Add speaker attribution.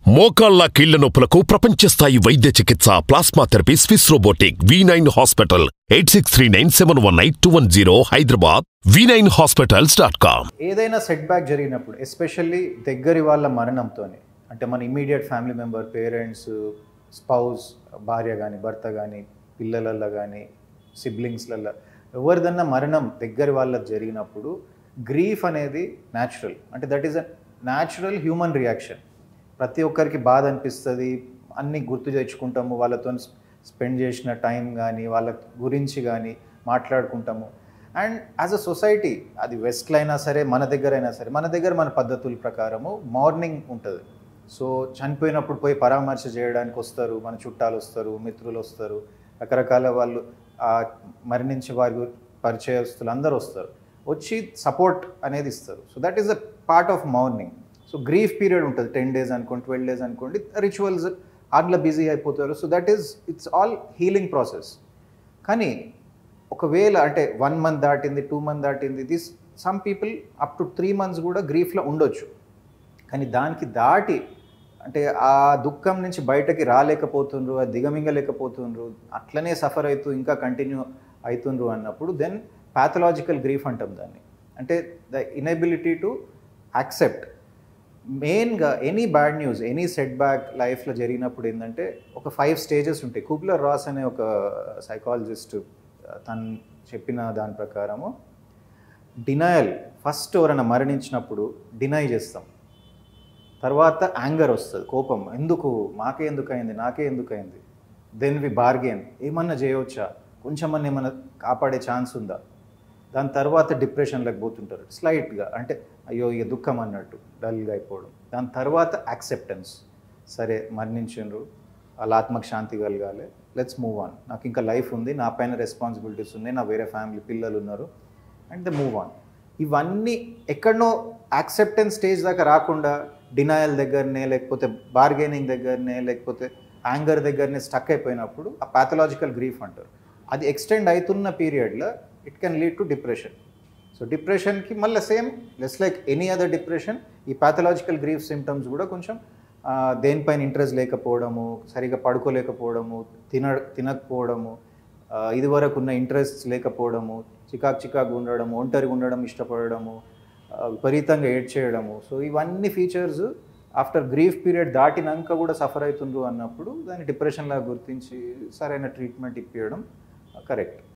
Speaker 1: మోకాళ్ల కీళ్ల నొప్పులకు ప్రపంచ స్థాయి వైద్య చికిత్స plasma therapy Swiss robotic V nine hospital eight six three nine seven one eight two one zero Hyderabad V nine hospitals dot com
Speaker 2: ఏదైనా set back జరిగినప్పుడు ఎస్పెషల్లీ దగ్గరి వాళ్ళ మరణంతోనే అంటే మన immediate family member parents spouse భార్య కానీ భర్త కానీ పిల్లలల్లో కానీ సిబ్లింగ్స్లల్లో ఎవరిదన్నా మరణం దగ్గరి వాళ్ళకి జరిగినప్పుడు గ్రీఫ్ అనేది న్యాచురల్ అంటే that is a natural human reaction ప్రతి ఒక్కరికి బాధ అనిపిస్తుంది అన్నీ గుర్తు తెచ్చుకుంటాము వాళ్ళతో స్పెండ్ చేసిన టైం కానీ వాళ్ళ గురించి కానీ మాట్లాడుకుంటాము అండ్ యాజ్ అ సొసైటీ అది వెస్ట్లో అయినా సరే మన దగ్గర అయినా సరే మన దగ్గర మన పద్ధతుల ప్రకారము మార్నింగ్ ఉంటుంది సో చనిపోయినప్పుడు పోయి పరామర్శ చేయడానికి వస్తారు మన చుట్టాలు వస్తారు మిత్రులు వస్తారు రకరకాల వాళ్ళు ఆ మరణించే వారి పరిచయస్తులు అందరూ వస్తారు వచ్చి సపోర్ట్ అనేది ఇస్తారు so that is the part of mourning so grief period ఉంటుంది టెన్ డేస్ అనుకోండి ట్వెల్వ్ డేస్ అనుకోండి రిచువల్స్ అట్లా బిజీ అయిపోతారు so that is it's all healing process కానీ ఒకవేళ అంటే వన్ మంత్ దాటింది టూ మంత్ దాటింది this some people up to three months కూడా గ్రీఫ్లో ఉండొచ్చు కానీ దానికి దాటి అంటే ఆ దుఃఖం నుంచి బయటకి రాలేకపోతుండ్రు అది దిగమింగలేకపోతుండ్రు అట్లనే సఫర్ అవుతూ ఇంకా కంటిన్యూ అవుతుండ్రు అన్నప్పుడు దెన్ ప్యాథలాజికల్ గ్రీఫ్ అంటాం దాన్ని అంటే ద ఇనబిలిటీ టు యాక్సెప్ట్ మెయిన్గా any bad news any set back లైఫ్లో జరిగినప్పుడు ఏంటంటే ఒక ఫైవ్ స్టేజెస్ ఉంటాయి కూప్లర్ రాస్ అనే ఒక సైకాలజిస్ట్ తను చెప్పిన దాని ప్రకారము డినయల్ ఫస్ట్ ఎవరైనా మరణించినప్పుడు డినై చేస్తాం తర్వాత యాంగర్ వస్తుంది కోపం ఎందుకు మాకే ఎందుకు అయింది నాకే ఎందుకు అయింది దెన్ వి బార్గెన్ ఏమన్నా చేయవచ్చా కొంచెమన్నా ఏమన్నా కాపాడే ఛాన్స్ ఉందా దాని తర్వాత డిప్రెషన్లోకి పోతుంటారు స్లైట్గా అంటే అయ్యో ఇక దుఃఖం అన్నట్టు డల్గా అయిపోవడం దాని తర్వాత యాక్సెప్టెన్స్ సరే మరణించిండ్రు వాళ్ళ ఆత్మకు శాంతి కలగాలి లెట్స్ మూవ్ ఆన్ నాకు ఇంకా లైఫ్ ఉంది నా పైన రెస్పాన్సిబిలిటీస్ ఉన్నాయి నా వేరే ఫ్యామిలీ పిల్లలు ఉన్నారు అండ్ ద మూవ్ ఆన్ ఇవన్నీ ఎక్కడనో యాక్సెప్టెన్స్ స్టేజ్ దాకా రాకుండా డినాయల్ దగ్గరనే లేకపోతే బార్గెనింగ్ దగ్గరనే లేకపోతే యాంగర్ దగ్గరనే స్టక్ అయిపోయినప్పుడు ఆ ప్యాథలాజికల్ గ్రీఫ్ అంటారు అది ఎక్స్టెండ్ అవుతున్న పీరియడ్లో it can lead to depression so డిప్రెషన్కి మళ్ళీ same less like any other depression ఈ ప్యాథలాజికల్ గ్రీఫ్ సిమ్టమ్స్ కూడా కొంచెం ఆ, దేనిపైన ఇంట్రెస్ట్ లేకపోవడము సరిగా పడుకోలేకపోవడము తిన తినకపోవడము ఆ, ఇదివరకు ఉన్న ఇంట్రెస్ట్ లేకపోవడము చికాకు చికాకు ఉండడము ఒంటరిగా ఉండడం ఇష్టపడడము ఆ, విపరీతంగా ఏడ్ చేయడము సో ఇవన్నీ ఫీచర్స్ ఆఫ్టర్ గ్రీఫ్ పీరియడ్ దాటినాక కూడా సఫర్ అవుతుండ్రు అన్నప్పుడు దాన్ని డిప్రెషన్లా గుర్తించి సరైన ట్రీట్మెంట్ ఇప్పించడం కరెక్ట్